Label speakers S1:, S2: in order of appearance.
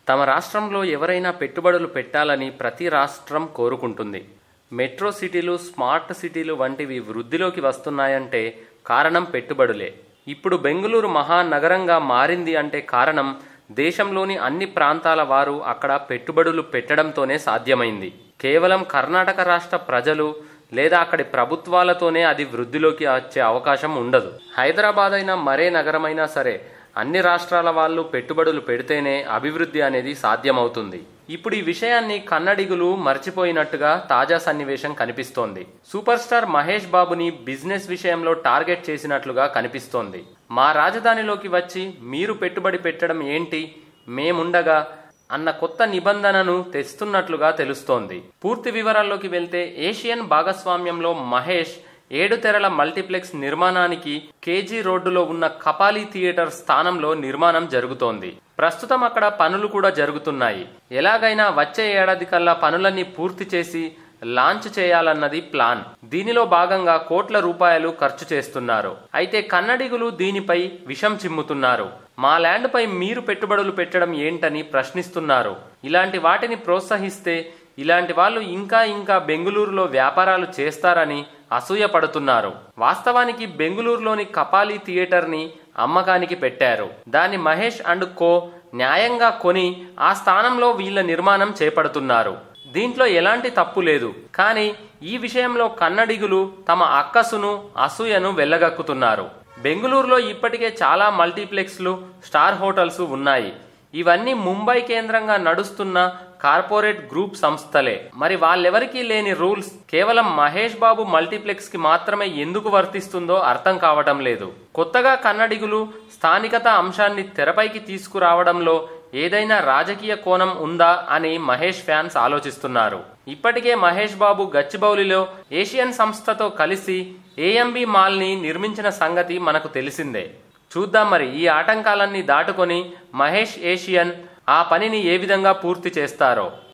S1: తమ రాష్ట్రంలో ఎవరైనా పెట్టుబడులు పెట్టాలని ప్రతి రాష్ట్రం కోరుకుంటుంది మెట్రో సిటీలు స్మార్ట్ సిటీలు వంటివి వృద్ధిలోకి వస్తున్నాయంటే కారణం పెట్టుబడులే ఇప్పుడు బెంగళూరు మహానగరంగా మారింది అంటే కారణం దేశంలోని అన్ని ప్రాంతాల వారు అక్కడ పెట్టుబడులు పెట్టడంతోనే సాధ్యమైంది కేవలం కర్ణాటక రాష్ట్ర ప్రజలు లేదా అక్కడి ప్రభుత్వాలతోనే అది వృద్ధిలోకి వచ్చే అవకాశం ఉండదు హైదరాబాద్ అయినా మరే నగరమైనా సరే అన్ని రాష్ట్రాల వాళ్ళు పెట్టుబడులు పెడితేనే అభివృద్ధి అనేది సాధ్యమవుతుంది ఇప్పుడు ఈ విషయాన్ని కన్నడిగులు మర్చిపోయినట్టుగా తాజా సన్నివేశం కనిపిస్తోంది సూపర్ స్టార్ మహేష్ బాబుని బిజినెస్ విషయంలో టార్గెట్ చేసినట్లుగా కనిపిస్తోంది మా రాజధానిలోకి వచ్చి మీరు పెట్టుబడి పెట్టడం ఏంటి మేముండగా అన్న కొత్త నిబంధనను తెస్తున్నట్లుగా తెలుస్తోంది పూర్తి వివరాల్లోకి వెళ్తే ఏషియన్ భాగస్వామ్యంలో మహేష్ ఏడు తెరల మల్టీప్లెక్స్ నిర్మాణానికి కేజీ రోడ్డులో ఉన్న కపాలి థియేటర్ స్థానంలో నిర్మాణం జరుగుతోంది ప్రస్తుతం అక్కడ పనులు కూడా జరుగుతున్నాయి ఎలాగైనా వచ్చే ఏడాది కల్లా పనులన్నీ పూర్తి చేసి లాంచ్ చేయాలన్నది ప్లాన్ దీనిలో భాగంగా కోట్ల రూపాయలు ఖర్చు చేస్తున్నారు అయితే కన్నడిగులు దీనిపై విషం చిమ్ముతున్నారు మా ల్యాండ్ పై మీరు పెట్టుబడులు పెట్టడం ఏంటని ప్రశ్నిస్తున్నారు ఇలాంటి వాటిని ప్రోత్సహిస్తే ఇలాంటి వాళ్ళు ఇంకా ఇంకా బెంగళూరులో వ్యాపారాలు చేస్తారని అసూయపడుతున్నారు వాస్తవానికి బెంగళూరులోని కపాలి థియేటర్ని అమ్మకానికి పెట్టారు దాన్ని మహేష్ అండ్ కో న్యాయంగా కొని ఆ స్థానంలో వీళ్ళ నిర్మాణం చేపడుతున్నారు దీంట్లో ఎలాంటి తప్పు లేదు కానీ ఈ విషయంలో కన్నడిగులు తమ అక్కసును అసూయను వెళ్ళగక్కుతున్నారు బెంగళూరులో ఇప్పటికే చాలా మల్టీప్లెక్స్లు స్టార్ హోటల్స్ ఉన్నాయి ఇవన్నీ ముంబై కేంద్రంగా నడుస్తున్న కార్పొరేట్ గ్రూప్ సంస్థలే మరి వాళ్ళెవరికీ లేని రూల్స్ కేవలం మహేష్ బాబు మల్టీప్లెక్స్ కి మాత్రమే ఎందుకు వర్తిస్తుందో అర్థం కావటం లేదు కొత్తగా కన్నడిగులు స్థానికత అంశాన్ని తెరపైకి తీసుకురావడంలో ఏదైనా రాజకీయ కోణం ఉందా అని మహేష్ ఫ్యాన్స్ ఆలోచిస్తున్నారు ఇప్పటికే మహేష్ బాబు గచ్చిబౌలిలో ఏషియన్ సంస్థతో కలిసి ఏఎంబి మాల్ని నిర్మించిన సంగతి మనకు తెలిసిందే చూద్దాం మరి ఈ ఆటంకాలన్నీ దాటుకొని మహేష్ ఏషియన్ ఆ పనిని ఏ విధంగా పూర్తి చేస్తారో